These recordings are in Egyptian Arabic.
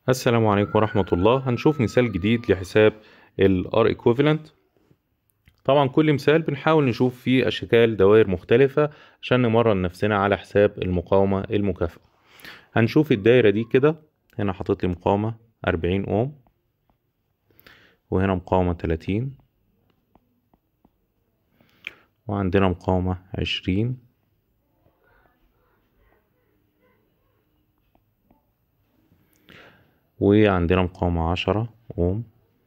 السلام عليكم ورحمة الله هنشوف مثال جديد لحساب ال R equivalent طبعا كل مثال بنحاول نشوف فيه أشكال دوائر مختلفة عشان نمرن نفسنا على حساب المقاومة المكافئة هنشوف الدايرة دي كده هنا حاطط لي مقاومة أربعين أوم وهنا مقاومة تلاتين وعندنا مقاومة عشرين وعندنا مقاومة عشرة أوم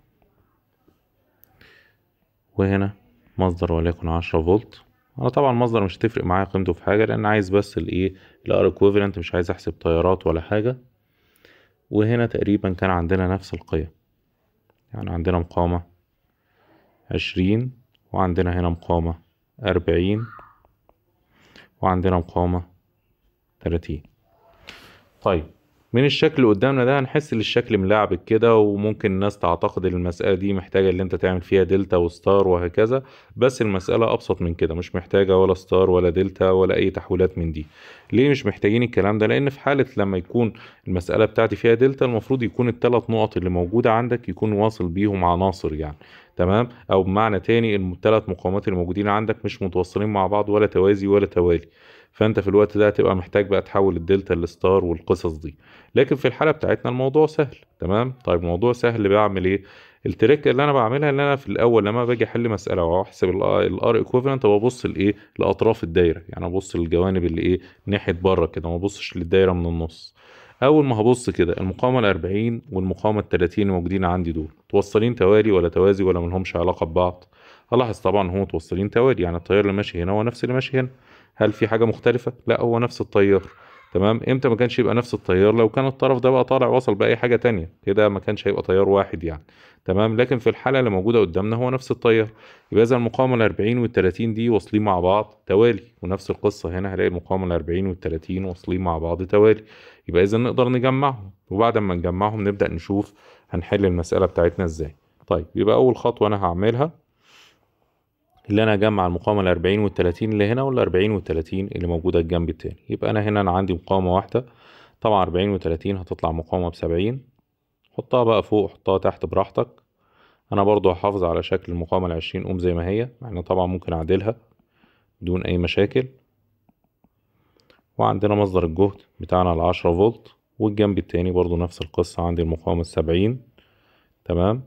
وهنا مصدر وليكن عشرة فولت أنا طبعا المصدر مش هتفرق معايا قيمته في حاجة لأن عايز بس الإيه الار equivalent مش عايز أحسب تيارات ولا حاجة وهنا تقريبا كان عندنا نفس القيم يعني عندنا مقاومة عشرين وعندنا هنا مقاومة أربعين وعندنا مقاومة تلاتين طيب من الشكل اللي قدامنا ده هنحس ان الشكل ملعبك كده وممكن الناس تعتقد ان المسألة دي محتاجة ان انت تعمل فيها دلتا وستار وهكذا بس المسألة ابسط من كده مش محتاجة ولا ستار ولا دلتا ولا اي تحويلات من دي ليه مش محتاجين الكلام ده لان في حالة لما يكون المسألة بتاعتي فيها دلتا المفروض يكون الثلاث نقط اللي موجودة عندك يكون واصل بيهم عناصر يعني تمام او بمعنى تاني الثلاث مقاومات الموجودين عندك مش متوصلين مع بعض ولا توازي ولا توالي فانت في الوقت ده هتبقى محتاج بقى تحول الدلتا للستار والقصص دي لكن في الحاله بتاعتنا الموضوع سهل تمام طيب الموضوع سهل بعمل ايه التريك اللي انا بعملها ان انا في الاول لما باجي احل مساله واحسب الار ايكويفالنت ببص لايه لاطراف الدايره يعني ابص للجوانب اللي ايه ناحيه بره كده ما ابصش للدايره من النص اول ما هبص كده المقاومه الأربعين والمقاومه التلاتين الموجودين عندي دول متوصلين توالي ولا توازي ولا ملهمش علاقه ببعض هلاحظ طبعا هم متوصلين توالي يعني التيار اللي ماشي هنا هو نفس اللي ماشي هنا هل في حاجه مختلفه لا هو نفس التيار تمام امتى ما كانش يبقى نفس التيار لو كان الطرف ده بقى طالع وصل باي حاجه تانية كده ما كانش هيبقى تيار واحد يعني تمام لكن في الحاله اللي موجوده قدامنا هو نفس التيار يبقى اذا المقاومه ال40 وال30 دي واصلين مع بعض توالي ونفس القصه هنا هلاقي المقاومه ال40 وال30 واصلين مع بعض توالي يبقى اذا نقدر نجمعهم وبعد ما نجمعهم نبدا نشوف هنحل المساله بتاعتنا ازاي طيب يبقى اول خطوه انا هعملها اللي انا اجمع المقاومه الأربعين والتلاتين اللي هنا والأربعين والتلاتين اللي موجوده الجنب التاني يبقى انا هنا انا عندي مقاومه واحده طبعا أربعين وتلاتين هتطلع مقاومه بسبعين حطها بقى فوق حطها تحت براحتك انا برضو هحافظ على شكل المقاومه العشرين اوم زي ما هي يعني طبعا ممكن اعدلها بدون اي مشاكل وعندنا مصدر الجهد بتاعنا العشرة فولت والجنب التاني برضو نفس القصة عندي المقاومة السبعين تمام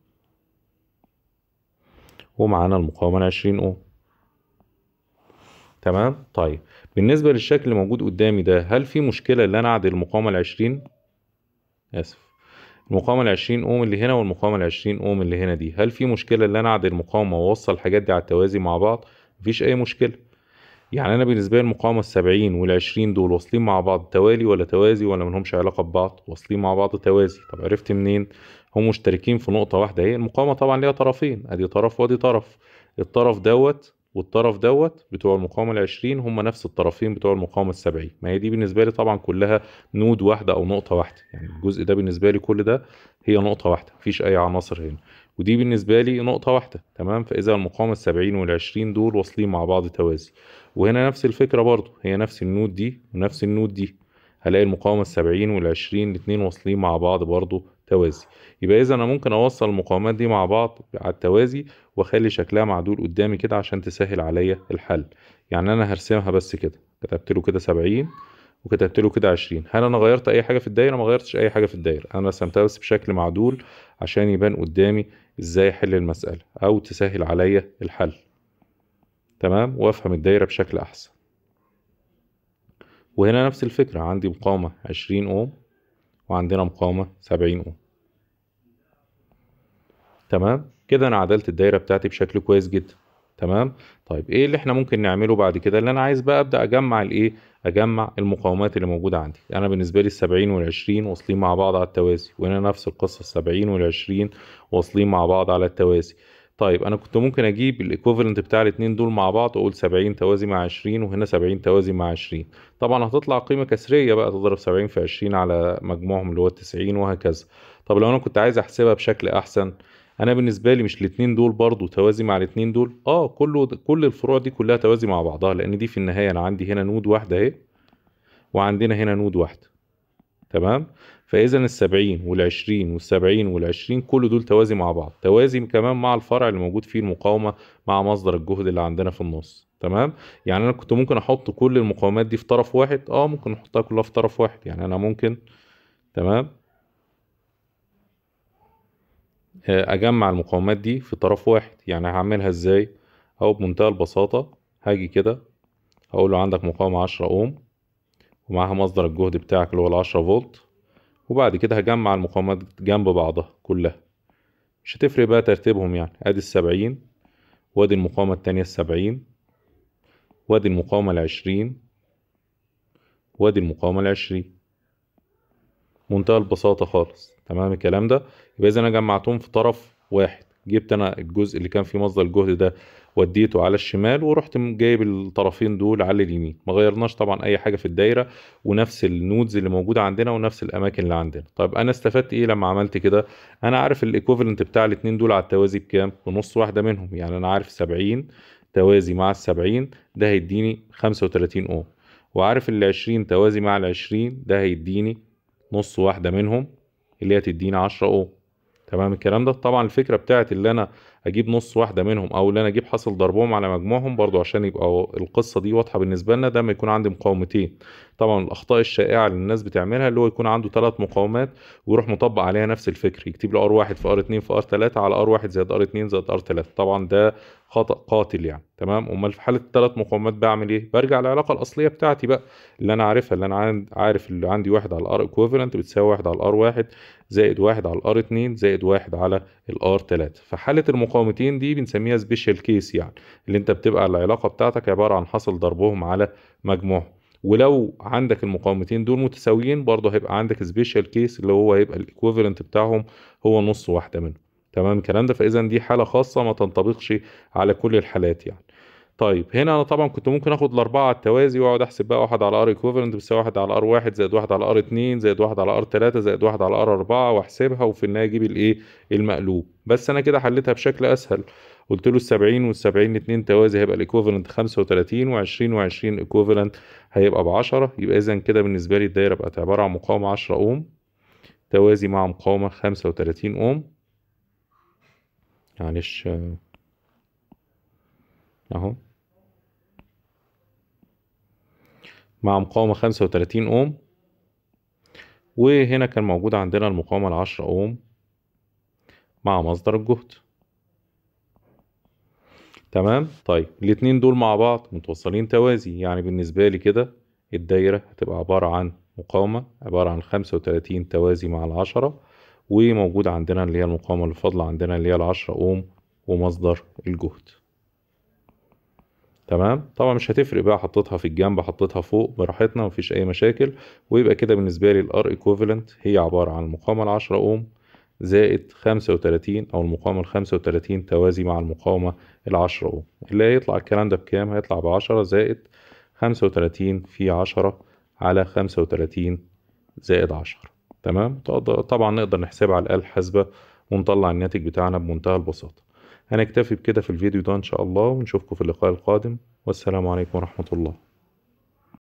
ومعانا المقاومة العشرين اوم تمام طيب بالنسبة للشكل اللي موجود قدامي ده هل في مشكلة ان انا اعدل المقاومة العشرين اسف المقاومة العشرين اوم اللي هنا والمقاومة العشرين اوم اللي هنا دي هل في مشكلة ان انا اعدل المقاومة واوصل الحاجات دي على التوازي مع بعض مفيش اي مشكلة يعني انا بالنسبة لي المقاومة السبعين والعشرين دول واصلين مع بعض توالي ولا توازي ولا ملهمش علاقة ببعض واصلين مع بعض توازي طب عرفت منين هم مشتركين في نقطة واحدة اهي المقاومة طبعا ليها طرفين ادي طرف وادي طرف الطرف دوت والطرف دوت بتوع المقاومة العشرين هم نفس الطرفين بتوع المقاومة السبعين ما هي دي بالنسبة لي طبعا كلها نود واحدة أو نقطة واحدة يعني الجزء ده بالنسبة لي كل ده هي نقطة واحدة مفيش أي عناصر هنا ودي بالنسبة لي نقطة واحدة تمام فإذا المقاومة السبعين والعشرين دول واصلين مع بعض توازي وهنا نفس الفكرة برضو هي نفس النود دي ونفس النود دي هلاقي المقاومة السبعين والعشرين الاتنين واصلين مع بعض برضو توازي يبقى اذا انا ممكن اوصل المقاومات دي مع بعض على التوازي واخلي شكلها معدول قدامي كده عشان تسهل عليا الحل يعني انا هرسمها بس كده كتبت له كده سبعين وكتبت له كده عشرين هل انا غيرت اي حاجه في الدايره ما غيرتش اي حاجه في الدايره انا رسمتها بس بشكل معدول عشان يبان قدامي ازاي احل المساله او تسهل عليا الحل تمام وافهم الدايره بشكل احسن وهنا نفس الفكره عندي مقاومه عشرين اوم وعندنا مقاومه سبعين اوم تمام كده انا عدلت الدايره بتاعتي بشكل كويس جدا تمام طيب ايه اللي احنا ممكن نعمله بعد كده اللي انا عايز بقى ابدا اجمع الايه اجمع المقاومات اللي موجوده عندي انا بالنسبه لي السبعين والعشرين واصلين مع بعض على التوازي وهنا نفس القصه السبعين والعشرين واصلين مع بعض على التوازي طيب انا كنت ممكن اجيب الايكوفالنت بتاع الاتنين دول مع بعض واقول 70 توازي مع 20 وهنا 70 توازي مع 20 طبعا هتطلع قيمه كسريه بقى تضرب 70 في 20 على مجموعهم اللي هو 90 وهكذا طب لو انا كنت عايز احسبها بشكل احسن انا بالنسبه لي مش الاتنين دول برضو توازي مع الاتنين دول اه كله كل الفروع دي كلها توازي مع بعضها لان دي في النهايه انا عندي هنا نود واحده اهي وعندنا هنا نود واحده تمام فاذا السبعين والعشرين والسبعين والعشرين كل دول توازي مع بعض توازي كمان مع الفرع اللي موجود فيه المقاومة مع مصدر الجهد اللي عندنا في النص تمام يعني انا كنت ممكن احط كل المقاومات دي في طرف واحد اه ممكن احطها كلها في طرف واحد يعني انا ممكن تمام آه، اجمع المقاومات دي في طرف واحد يعني هعملها ازاي او بمنتهى البساطة هاجي كده هقول له عندك مقاومة عشرة اوم ومعاها مصدر الجهد بتاعك اللي هو العشرة فولت وبعد كده هجمع المقاومات جنب بعضها كلها مش هتفرق بقى ترتيبهم يعني ادي السبعين وادي المقاومة التانية السبعين وادي المقاومة العشرين وادي المقاومة العشرين منتهى البساطة خالص تمام الكلام ده يبقى إذا أنا جمعتهم في طرف واحد جبت أنا الجزء اللي كان فيه مصدر الجهد ده وديته على الشمال ورحت جايب الطرفين دول على اليمين ما غيرناش طبعا اي حاجه في الدايره ونفس النودز اللي موجوده عندنا ونفس الاماكن اللي عندنا طيب انا استفدت ايه لما عملت كده انا عارف الايكوفالنت بتاع الاتنين دول على التوازي بكام بنص واحده منهم يعني انا عارف 70 توازي مع السبعين ده هيديني 35 اوم وعارف ال 20 توازي مع ال 20 ده هيديني نص واحده منهم اللي هي تديني 10 اوم تمام الكلام ده طبعا الفكره بتاعت اللي انا اجيب نص واحده منهم او اللي انا اجيب حاصل ضربهم على مجموعهم برضو عشان يبقى القصه دي واضحه بالنسبه لنا ده ما يكون عندي مقاومتين طبعا الاخطاء الشائعه اللي الناس بتعملها اللي هو يكون عنده ثلاث مقاومات ويروح مطبق عليها نفس الفكر يكتب له ار واحد في ار 2 في ار 3 على ار واحد زائد ار 2 زائد ار 3 طبعا ده خطا قاتل يعني تمام امال في حاله الثلاث مقاومات بعمل ايه برجع للعلاقه الاصليه بتاعتي بقى اللي انا عارفها اللي انا عارف اللي عندي واحد على الار ايكويفالنت بتساوي واحد على الار واحد زائد واحد على الار 2 زائد واحد على الار 3 فحاله المقاومتين دي بنسميها سبيشال كيس يعني اللي انت بتبقى العلاقه بتاعتك عباره عن حصل ضربهم على مجموعهم ولو عندك المقاومتين دول متساويين برضه هيبقى عندك سبيشال كيس اللي هو هيبقى الايكويفالنت بتاعهم هو نص واحده منهم تمام الكلام ده فاذا دي حاله خاصه ما تنطبقش على كل الحالات يعني طيب هنا انا طبعا كنت ممكن اخد الاربعه على التوازي واقعد احسب بقى واحد على ار ايكويفالنت بيساوي واحد على ار واحد زائد واحد على ار اتنين زائد واحد على ار تلاته زائد واحد على ار اربعه واحسبها وفي النهايه اجيب الايه المقلوب بس انا كده حليتها بشكل اسهل قلت له السبعين والسبعين اتنين توازي هيبقى الايكوفالنت خمسة وتلاتين وعشرين وعشرين ايكوفالنت هيبقى بعشرة يبقى اذا كده بالنسبة لي الدايرة بقت عبارة عن مقاومة عشرة اوم توازي مع مقاومة خمسة وتلاتين اوم معلش اهو مع مقاومة خمسة وتلاتين اوم وهنا كان موجود عندنا المقاومة العشرة اوم مع مصدر الجهد تمام طيب الاتنين دول مع بعض متوصلين توازي يعني بالنسبة لي كده الدايرة هتبقى عبارة عن مقاومة عبارة عن خمسة وتلاتين توازي مع العشرة وموجود عندنا اللي هي المقاومة اللي فاضلة عندنا اللي هي العشرة أوم ومصدر الجهد تمام طبعا مش هتفرق بقى حطيتها في الجنب حطيتها فوق براحتنا مفيش أي مشاكل ويبقى كده بالنسبة لي الار ايكوفالنت هي عبارة عن المقاومة العشرة أوم زائد خمسة وتلاتين أو المقاومة الخمسة وتلاتين توازي مع المقاومة العشرة أوم اللي هيطلع الكلام ده بكام هيطلع بعشرة زائد خمسة وتلاتين في عشرة على خمسة وتلاتين زائد عشرة تمام طبعا نقدر نحسبها على الآلة الحاسبة ونطلع الناتج بتاعنا بمنتهى البساطة هنكتفي بكده في الفيديو ده إن شاء الله ونشوفكم في اللقاء القادم والسلام عليكم ورحمة الله